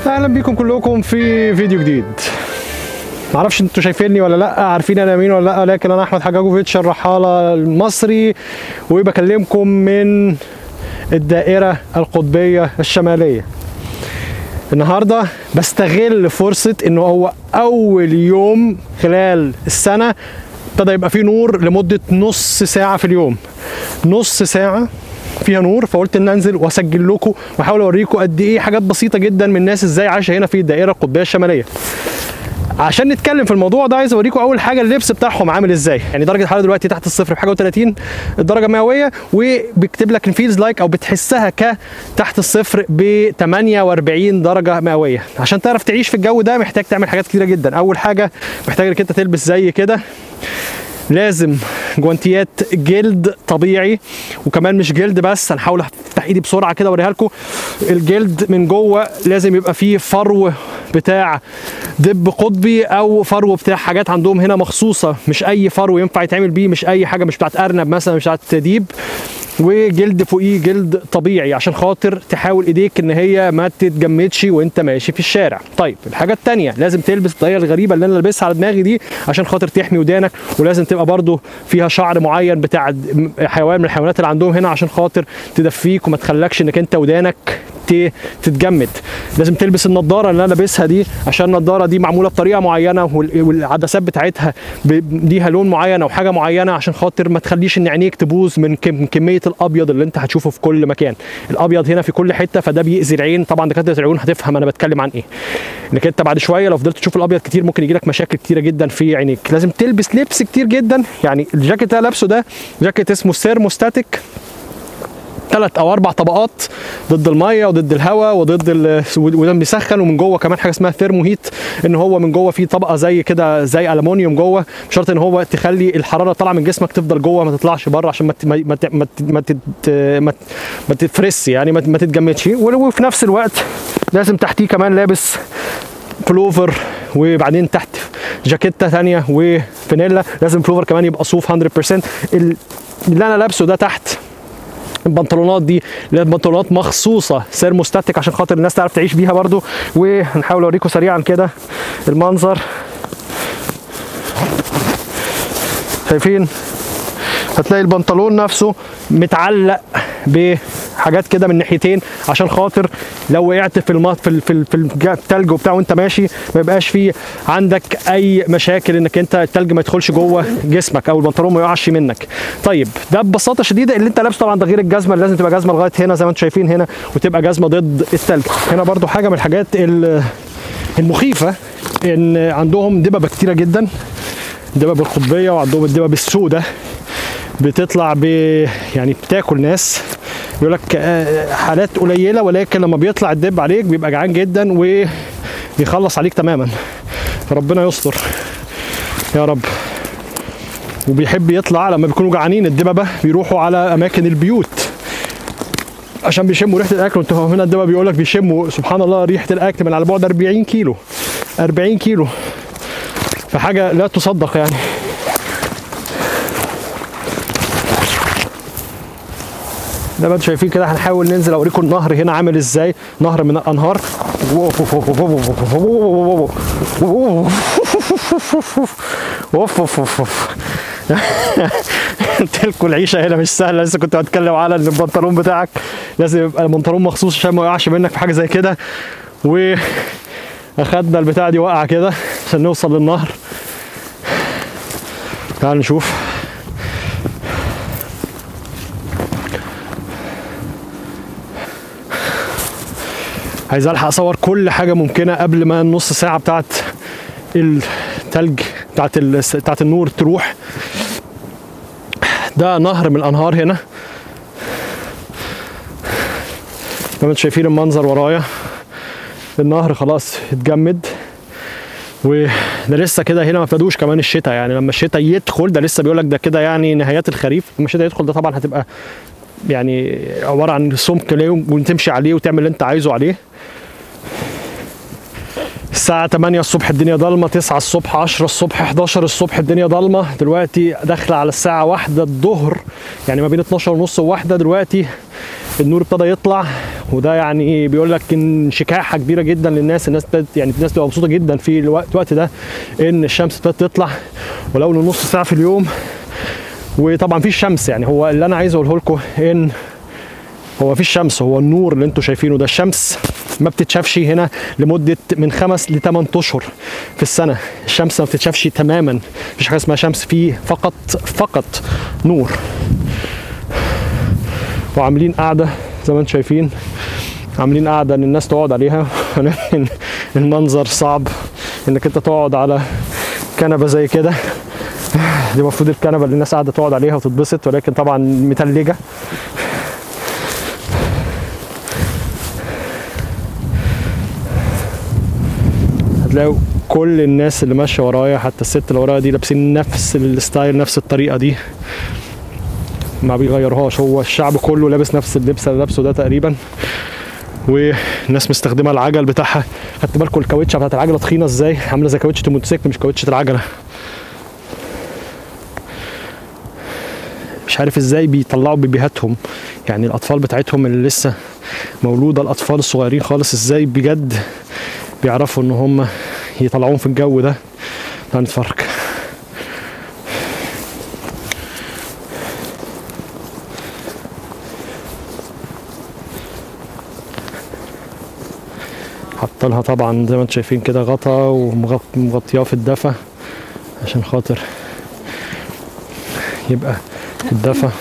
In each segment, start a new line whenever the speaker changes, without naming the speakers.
اهلا بيكم كلكم في فيديو جديد معرفش انتوا شايفيني ولا لا عارفين انا مين ولا لا لكن انا احمد حجاجوفيتش الرحاله المصري وبكلمكم من الدائره القطبيه الشماليه النهارده بستغل فرصه انه هو اول يوم خلال السنه ابتدى يبقى فيه نور لمده نص ساعه في اليوم نص ساعه فيها نور فقلت ان انزل واسجل لكم واحاول اوريكم قد ايه حاجات بسيطه جدا من الناس ازاي عايشه هنا في الدائره القطبيه الشماليه عشان نتكلم في الموضوع ده عايز اوريكم اول حاجه اللبس بتاعهم عامل ازاي يعني درجه الحراره دلوقتي تحت الصفر بحاجه و30 الدرجه المئويه وبيكتب لك فيلز لايك او بتحسها ك تحت الصفر ب 48 درجه مئويه عشان تعرف تعيش في الجو ده محتاج تعمل حاجات كتيره جدا اول حاجه محتاج انك انت تلبس زي كده لازم جوانتيات جلد طبيعي وكمان مش جلد بس هنحاول افتح ايدي بسرعه كده اوريها لكم الجلد من جوه لازم يبقى فيه فرو بتاع دب قطبي او فرو بتاع حاجات عندهم هنا مخصوصه مش اي فرو ينفع يتعمل بيه مش اي حاجه مش بتاعت ارنب مثلا مش بتاعت ديب وجلد فوقيه جلد طبيعي عشان خاطر تحاول ايديك ان هي ما تتجمدش وانت ماشي في الشارع طيب الحاجه الثانيه لازم تلبس الطريقه الغريبه اللي انا لابسها على دماغي دي عشان خاطر تحمي ودانك ولازم تبقى برضو فيها شعر معين بتاع حيوان من الحيوانات اللي عندهم هنا عشان خاطر تدفيك وما تخلكش انك انت ودانك تتجمد لازم تلبس النضاره اللي انا لابسها دي عشان النضاره دي معموله بطريقه معينه والعدسات بتاعتها ليها لون معين او حاجه معينه عشان خاطر ما تخليش ان عينيك تبوظ من كميه الابيض اللي انت هتشوفه في كل مكان الابيض هنا في كل حته فده بيأذي العين طبعا دكاتره العيون هتفهم انا بتكلم عن ايه انك انت بعد شويه لو فضلت تشوف الابيض كتير ممكن يجي لك مشاكل كتيره جدا في عينيك لازم تلبس لبس كتير جدا يعني الجاكيت اللي لابسه ده جاكيت اسمه سيرموستاتيك ثلاث او اربع طبقات ضد الميه وضد الهواء وضد وده بيسخن ومن جوه كمان حاجه اسمها ثيرمو هيت ان هو من جوه فيه طبقه زي كده زي المونيوم جوه شرط ان هو تخلي الحراره طالعه من جسمك تفضل جوه ما تطلعش بره عشان ما ما ما ما, ما, ما تفرس يعني ما, ما تتجمدش وفي نفس الوقت لازم تحتيه كمان لابس بلوفر وبعدين تحت جاكيته ثانيه وفانيلا لازم بلوفر كمان يبقى صوف 100% اللي انا لابسه ده تحت البنطلونات دي اللي هي بنطلونات مخصوصه سيرموستاتيك عشان خاطر الناس تعرف تعيش بيها برضو وهنحاول اوريكم سريعا كده المنظر شايفين هتلاقي البنطلون نفسه متعلق بحاجات كده من ناحيتين عشان خاطر لو وقعت في الم... في في, في التلج وبتاع وانت ماشي ما يبقاش في عندك اي مشاكل انك انت التلج ما يدخلش جوه جسمك او البنطلون ما يقعش منك طيب ده ببساطه شديده اللي انت لابسه طبعا ده غير الجزمه اللي لازم تبقى جزمه لغايه هنا زي ما انتم شايفين هنا وتبقى جزمه ضد التلج هنا برضو حاجه من الحاجات المخيفه ان عندهم دببه كتيره جدا الدبب القطبيه وعندهم الدبب السوداء بتطلع ب يعني بتاكل ناس يقول لك حالات قليله ولكن لما بيطلع الدب عليك بيبقى جعان جدا وبيخلص عليك تماما فربنا يستر يا رب وبيحب يطلع لما بيكونوا جعانين الدببه بيروحوا على اماكن البيوت عشان بيشموا ريحه الاكل وانتوا هنا الدببه بيقول لك بيشموا سبحان الله ريحه الاكل من على بعد 40 كيلو 40 كيلو فحاجه لا تصدق يعني ده ما انتم شايفين كده هنحاول ننزل اوريكم النهر هنا عامل ازاي نهر من الانهار اوف اوف اوف قلت لكم العيشه هنا مش سهله لسه كنت بتكلم على ان البنطلون بتاعك لازم يبقى البنطلون مخصوص عشان ما يقعش منك في حاجه زي كده و اخدنا البتاعه دي وقعه كده عشان نوصل للنهر تعال نشوف عايز الحق اصور كل حاجه ممكنه قبل ما النص ساعه بتاعت التلج بتاعت بتاعت النور تروح ده نهر من الانهار هنا زي ما انتم شايفين المنظر ورايا النهر خلاص اتجمد وده لسه كده هنا ما ابتدوش كمان الشتاء يعني لما الشتاء يدخل ده لسه بيقول لك ده كده يعني نهايات الخريف لما الشتاء يدخل ده طبعا هتبقى يعني عباره عن سمك وتمشي عليه وتعمل اللي انت عايزه عليه الساعة 8 الصبح الدنيا ضلمة 9 الصبح 10 الصبح 11 الصبح الدنيا ضلمة دلوقتي داخلة على الساعة واحدة الظهر يعني ما بين 12 ونص وواحدة دلوقتي النور ابتدى يطلع وده يعني بيقول لك ان شكاحه كبيره جدا للناس الناس ابتدت يعني الناس تبقى مبسوطه جدا في الوقت الوقت ده ان الشمس ابتدت تطلع ولو لنص ساعه في اليوم وطبعا في شمس يعني هو اللي انا عايز اقوله لكم ان هو في الشمس هو النور اللي انتم شايفينه ده الشمس ما بتتشافش هنا لمده من خمس ل 8 اشهر في السنه الشمس ما بتتشافش تماما مفيش حاجه اسمها شمس فيه فقط فقط نور وعاملين قاعده زي ما انتم شايفين عاملين قاعده ان الناس تقعد عليها ولكن المنظر صعب انك انت تقعد على كنبه زي كده دي المفروض الكنبه اللي الناس قاعده تقعد عليها وتتبسط ولكن طبعا متلجه هتلاقوا كل الناس اللي ماشيه ورايا حتى الست اللي ورايا دي لابسين نفس الستايل نفس الطريقه دي ما بيغيرهاش هو الشعب كله لابس نفس اللبس اللي لابسه ده تقريبا والناس مستخدمه العجل بتاعها خدت بالكم الكاوتشه بتاعت العجله تخينه ازاي عامله زي كاوتشه الموتوسيكل مش كاوتشه العجله مش عارف ازاي بيطلعوا بيبيهاتهم يعني الاطفال بتاعتهم اللي لسه مولوده الاطفال الصغيرين خالص ازاي بجد بيعرفوا ان هم يطلعوهم في الجو ده تعال نتفرج حاطلها طبعا زي ما انتم شايفين كده غطا ومغطياه في الدفا عشان خاطر يبقى الدفا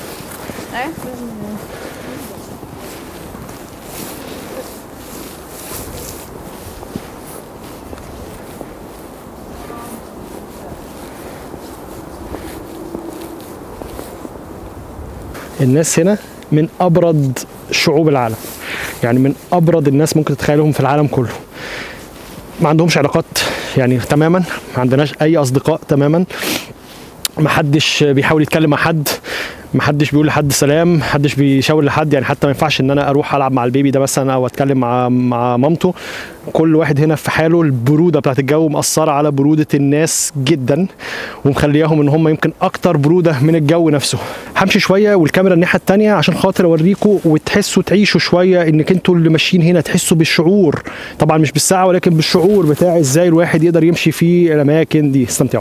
الناس هنا من ابرد شعوب العالم يعني من ابرد الناس ممكن تتخيلهم في العالم كله ما عندهمش علاقات يعني تماما ما عندناش اي اصدقاء تماما ما حدش بيحاول يتكلم مع حد ما حدش بيقول لحد سلام ما حدش بيشاور لحد يعني حتى ما ينفعش ان انا اروح العب مع البيبي ده مثلا او اتكلم مع مع مامته كل واحد هنا في حاله البروده بتاعت الجو مأثره على بروده الناس جدا ومخلياهم ان هم يمكن اكتر بروده من الجو نفسه همشي شويه والكاميرا الناحيه الثانيه عشان خاطر اوريكم وتحسوا تعيشوا شويه انك انتوا اللي ماشيين هنا تحسوا بالشعور طبعا مش بالساعه ولكن بالشعور بتاع ازاي الواحد يقدر يمشي في الاماكن دي استمتعوا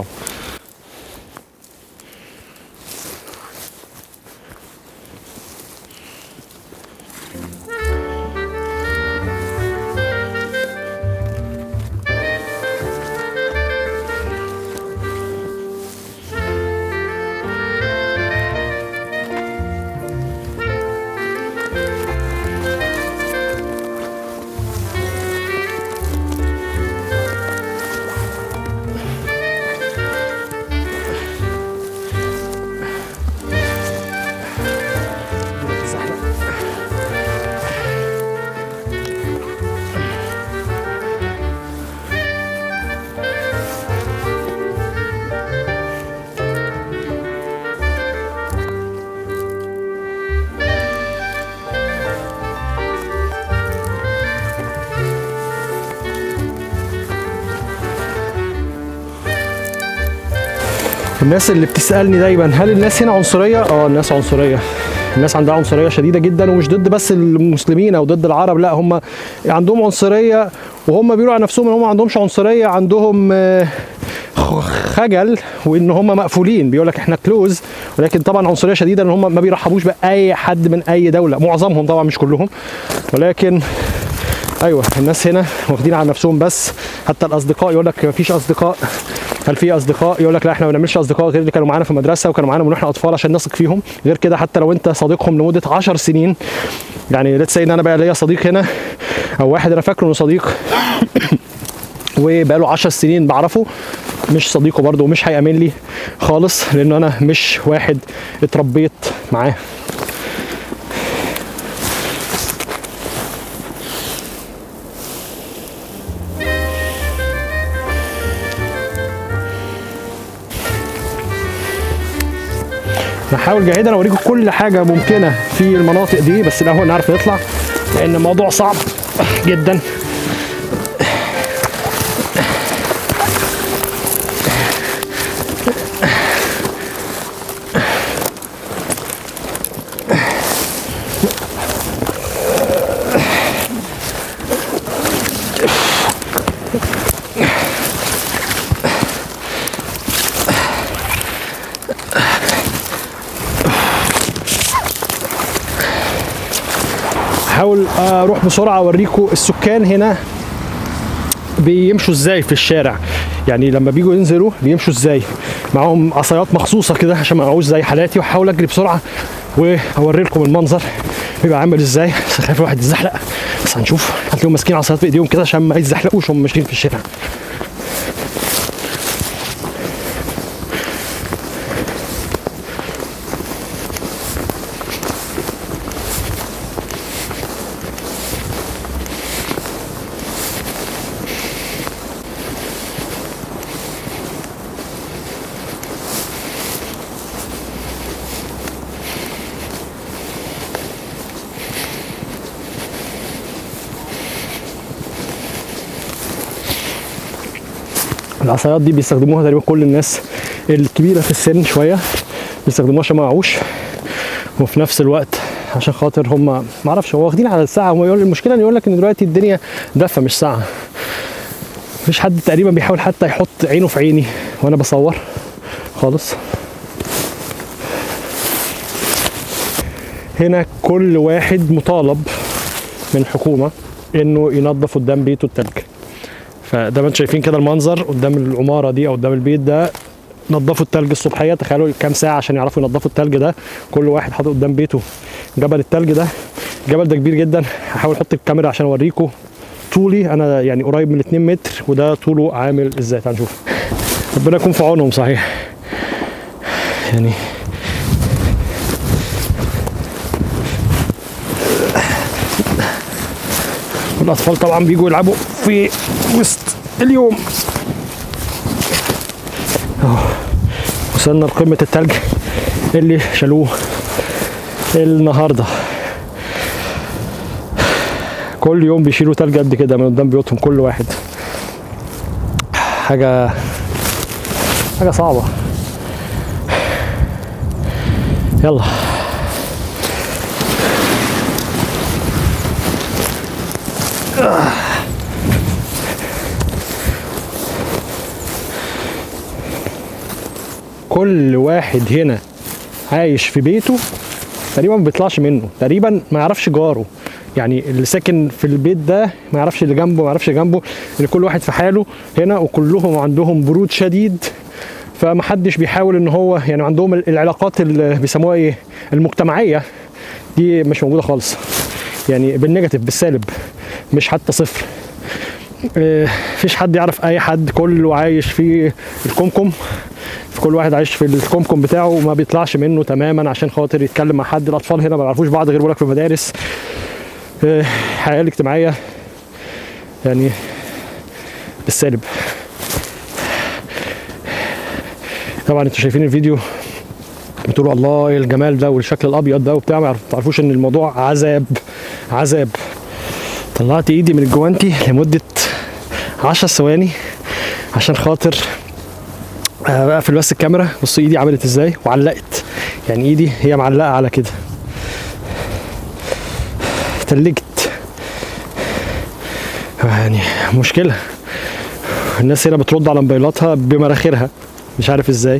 الناس اللي بتسالني دايما هل الناس هنا عنصريه اه الناس عنصريه الناس عندها عنصريه شديده جدا ومش ضد بس المسلمين او ضد العرب لا هم عندهم عنصريه وهم بيقولوا على نفسهم ان هم ما عندهمش عنصريه عندهم آه، خجل وان هم مقفولين بيقول لك احنا كلوز ولكن طبعا عنصريه شديده ان هم ما بيرحبوش باي حد من اي دوله معظمهم طبعا مش كلهم ولكن ايوه الناس هنا واخدين على نفسهم بس حتى الاصدقاء يقول لك مفيش اصدقاء هل في اصدقاء يقول لك لا احنا ما بنعملش اصدقاء غير اللي كانوا معانا في المدرسه وكانوا معانا من واحنا اطفال عشان نثق فيهم غير كده حتى لو انت صديقهم لمده 10 سنين يعني ليتس ان انا بقى ليا صديق هنا او واحد انا فاكره انه صديق وبقاله 10 سنين بعرفه مش صديقه برضه ومش هيأمن لي خالص لان انا مش واحد اتربيت معاه نحاول جاهدا اوريكم كل حاجه ممكنه في المناطق دي بس الاول نعرف نطلع لان الموضوع صعب جدا اروح بسرعه اوريكم السكان هنا بيمشوا ازاي في الشارع يعني لما بيجوا ينزلوا بيمشوا ازاي معاهم عصايات مخصوصه كده عشان ما اقعوش زي حالاتي واحاول اجري بسرعه واوري لكم المنظر بيبقى عامل ازاي بس خايف الواحد يتزحلق بس هنشوف هتلاقيهم ماسكين عصايات في ايديهم كده عشان ما يتزحلقوش وهم ماشيين في الشارع العصايات دي بيستخدموها تقريبا كل الناس الكبيره في السن شويه بيستخدموها عشان ما يقعوش وفي نفس الوقت عشان خاطر هم ما اعرفش هو واخدين على الساعه هو يقول المشكله ان يقول لك ان دلوقتي الدنيا دفه مش ساعه مفيش حد تقريبا بيحاول حتى يحط عينه في عيني وانا بصور خالص هنا كل واحد مطالب من الحكومه انه ينظف قدام بيته التلج فده ما انتم شايفين كده المنظر قدام العماره دي او قدام البيت ده نظفوا التلج الصبحيه تخيلوا كام ساعه عشان يعرفوا ينظفوا التلج ده كل واحد حاطط قدام بيته جبل التلج ده الجبل ده كبير جدا هحاول احط الكاميرا عشان اوريكم طولي انا يعني قريب من 2 متر وده طوله عامل ازاي تعالوا نشوف ربنا يكون في عونهم صحيح يعني والاطفال طبعا بيجوا يلعبوا في وسط اليوم اهو وصلنا لقمة التلج اللي شالوه النهارده كل يوم بيشيلوا تلج قد كده من قدام بيوتهم كل واحد حاجة حاجة صعبة يلا كل واحد هنا عايش في بيته تقريبا ما بيطلعش منه تقريبا ما يعرفش جاره يعني اللي ساكن في البيت ده ما يعرفش اللي جنبه ما يعرفش اللي جنبه ان كل واحد في حاله هنا وكلهم عندهم برود شديد فمحدش بيحاول ان هو يعني عندهم العلاقات اللي بيسموها ايه المجتمعيه دي مش موجوده خالص يعني بالنيجاتيف بالسالب مش حتى صفر آه، مفيش حد يعرف اي حد كله عايش في الكمكم في كل واحد عايش في الكمكم بتاعه وما بيطلعش منه تماما عشان خاطر يتكلم مع حد الاطفال هنا ما يعرفوش بعض غير بيقولك في المدارس آه، الحياه الاجتماعيه يعني بالسالب طبعا انتوا شايفين الفيديو بتقولوا الله ايه الجمال ده والشكل الابيض ده وبتاع ما تعرفوش ان الموضوع عذاب عذاب طلعت ايدي من الجوانتي لمده 10 ثواني عشان خاطر آه، اقفل بس الكاميرا بصوا ايدي عملت ازاي وعلقت يعني ايدي هي معلقه على كده تلجت يعني مشكله الناس هنا بترد على موبايلاتها بمراخيرها مش عارف ازاي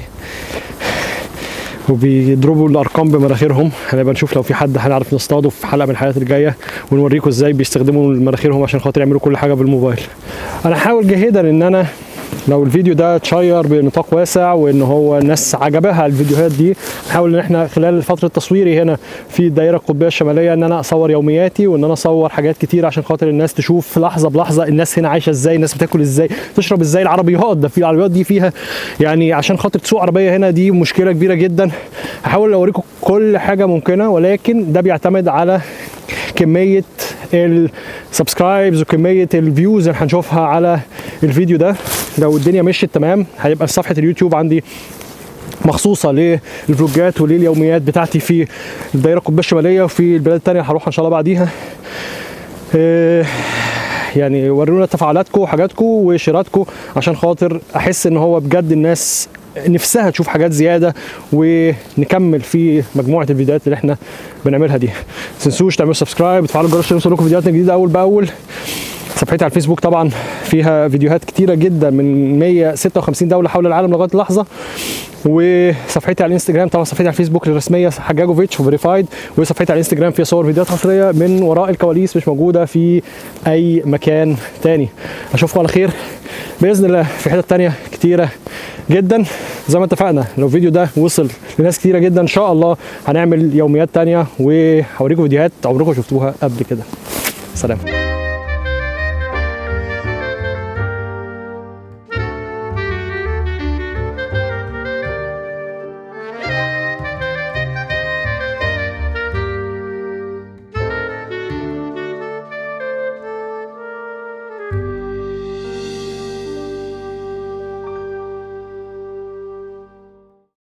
وبيضربوا الارقام بمراخيرهم هنبقى نشوف لو في حد هنعرف نصطاده في حلقه من الحلقات الجايه ونوريكم ازاي بيستخدموا مناخيرهم عشان خاطر يعملوا كل حاجه بالموبايل انا هحاول جاهدا ان انا لو الفيديو ده اتشير بنطاق واسع وان هو الناس عجبها الفيديوهات دي نحاول ان احنا خلال فتره تصويري هنا في الدائره القطبيه الشماليه ان انا اصور يومياتي وان انا اصور حاجات كتير عشان خاطر الناس تشوف لحظه بلحظه الناس هنا عايشه ازاي الناس بتاكل ازاي تشرب ازاي العربيات ده في العربيات دي فيها يعني عشان خاطر تسوق عربيه هنا دي مشكله كبيره جدا هحاول اوريكم كل حاجه ممكنه ولكن ده بيعتمد على كميه السبسكرايبز وكميه الفيوز اللي هنشوفها على الفيديو ده لو الدنيا مشيت تمام هيبقى صفحه اليوتيوب عندي مخصوصه للفلوجات ولليوميات بتاعتي في الدائره القطبيه الشماليه وفي البلاد الثانيه هروح ان شاء الله بعديها إيه يعني ورونا تفاعلاتكم وحاجاتكم وشيراتكم عشان خاطر احس ان هو بجد الناس نفسها تشوف حاجات زياده ونكمل في مجموعه الفيديوهات اللي احنا بنعملها دي ما تنسوش تعملوا سبسكرايب وتفعلوا الجرس عشان يوصلكم فيديوهاتنا الجديده اول باول صفحتي على الفيسبوك طبعا فيها فيديوهات كتيره جدا من 156 دوله حول العالم لغايه اللحظه وصفحتي على الانستجرام طبعا صفحتي على الفيسبوك الرسميه حجاجوفيتش فيريفايد وصفحتي على الانستجرام فيها صور فيديوهات حصريه من وراء الكواليس مش موجوده في اي مكان تاني اشوفكم على خير باذن الله في حتت تانيه كتيره جدا زي ما اتفقنا لو الفيديو ده وصل لناس كتيره جدا ان شاء الله هنعمل يوميات تانيه وهوريكم فيديوهات عمركم شفتوها قبل كده سلام